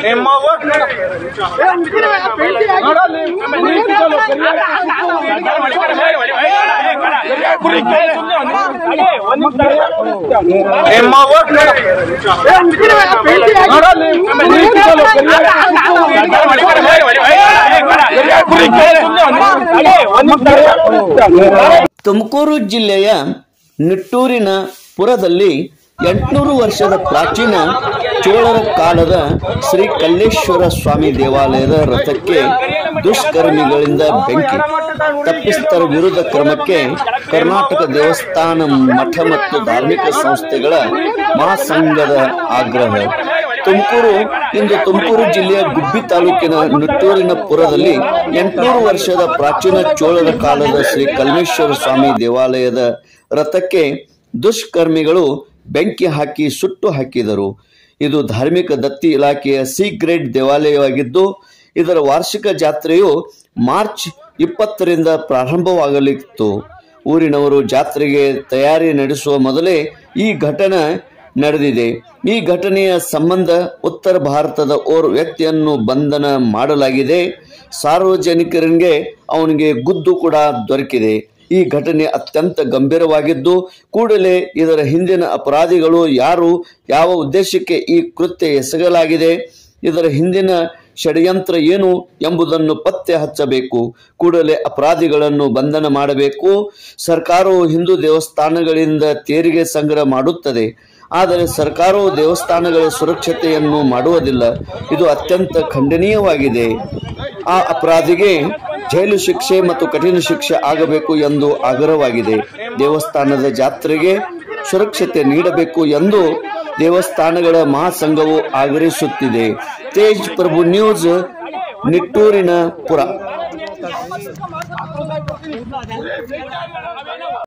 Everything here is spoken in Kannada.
ತುಮಕೂರು ಜಿಲ್ಲೆಯ ನಿಟ್ಟೂರಿನ ಪುರದಲ್ಲಿ ಎಂಟುನೂರು ವರ್ಷದ ಪ್ರಾಚೀನ ಚೋಳರ ಕಾಲದ ಶ್ರೀ ಕಲ್ಲೇಶ್ವರ ಸ್ವಾಮಿ ದೇವಾಲಯದ ರಥಕ್ಕೆ ದುಷ್ಕರ್ಮಿಗಳಿಂದ ಬೆಂಕಿ ತಪ್ಪಿಸ್ತರ ವಿರುದ್ಧ ಕ್ರಮಕ್ಕೆ ಕರ್ನಾಟಕ ದೇವಸ್ಥಾನ ಮಠ ಮತ್ತು ಧಾರ್ಮಿಕ ಸಂಸ್ಥೆಗಳ ಮಹಾಸಂಘದ ಆಗ್ರಹ ತುಮಕೂರು ಇಂದು ತುಮಕೂರು ಜಿಲ್ಲೆಯ ಗುಬ್ಬಿ ತಾಲೂಕಿನ ನಿಟ್ಟೂರಿನ ಪುರದಲ್ಲಿ ಎಂಟುನೂರು ವರ್ಷದ ಪ್ರಾಚೀನ ಚೋಳರ ಕಾಲದ ಶ್ರೀ ಕಲ್ಮೇಶ್ವರ ಸ್ವಾಮಿ ದೇವಾಲಯದ ರಥಕ್ಕೆ ದುಷ್ಕರ್ಮಿಗಳು ಬೆಂಕಿ ಹಾಕಿ ಸುಟ್ಟು ಹಾಕಿದರು ಇದು ಧಾರ್ಮಿಕ ದತ್ತಿ ಇಲಾಖೆಯ ಸಿ ಗ್ರೇಡ್ ದೇವಾಲಯವಾಗಿದ್ದು ಇದರ ವಾರ್ಷಿಕ ಜಾತ್ರೆಯು ಮಾರ್ಚ್ ಇಪ್ಪತ್ತರಿಂದ ಪ್ರಾರಂಭವಾಗಲಿತ್ತು ಊರಿನವರು ಜಾತ್ರೆಗೆ ತಯಾರಿ ನಡೆಸುವ ಮೊದಲೇ ಈ ಘಟನೆ ನಡೆದಿದೆ ಈ ಘಟನೆಯ ಸಂಬಂಧ ಉತ್ತರ ಭಾರತದ ಓರ್ ವ್ಯಕ್ತಿಯನ್ನು ಬಂಧನ ಮಾಡಲಾಗಿದೆ ಸಾರ್ವಜನಿಕರಿಗೆ ಅವನಿಗೆ ಗುದ್ದು ಕೂಡ ದೊರಕಿದೆ ಈ ಘಟನೆ ಅತ್ಯಂತ ಗಂಭೀರವಾಗಿದ್ದು ಕೂಡಲೇ ಇದರ ಹಿಂದಿನ ಅಪರಾಧಿಗಳು ಯಾರು ಯಾವ ಉದ್ದೇಶಕ್ಕೆ ಈ ಕೃತ್ಯ ಎಸಗಲಾಗಿದೆ ಇದರ ಹಿಂದಿನ ಷಡ್ಯಂತ್ರ ಏನು ಎಂಬುದನ್ನು ಪತ್ತೆ ಹಚ್ಚಬೇಕು ಕೂಡಲೇ ಅಪರಾಧಿಗಳನ್ನು ಬಂಧನ ಮಾಡಬೇಕು ಸರ್ಕಾರವು ಹಿಂದೂ ದೇವಸ್ಥಾನಗಳಿಂದ ತೆರಿಗೆ ಸಂಗ್ರಹ ಮಾಡುತ್ತದೆ ಆದರೆ ಸರ್ಕಾರವು ದೇವಸ್ಥಾನಗಳ ಸುರಕ್ಷತೆಯನ್ನು ಮಾಡುವುದಿಲ್ಲ ಇದು ಅತ್ಯಂತ ಖಂಡನೀಯವಾಗಿದೆ ಆ ಅಪರಾಧಿಗೆ ಜೈಲು ಶಿಕ್ಷೆ ಮತ್ತು ಕಠಿಣ ಶಿಕ್ಷೆ ಆಗಬೇಕು ಎಂದು ಆಗ್ರಹವಾಗಿದೆ ದೇವಸ್ಥಾನದ ಜಾತ್ರೆಗೆ ಸುರಕ್ಷತೆ ನೀಡಬೇಕು ಎಂದು ದೇವಸ್ಥಾನಗಳ ಮಹಾಸಂಘವು ಆಗ್ರಹಿಸುತ್ತಿದೆ ತೇಜ್ ಪ್ರಭು ನ್ಯೂಸ್ ನಿಟ್ಟೂರಿನ ಪುರ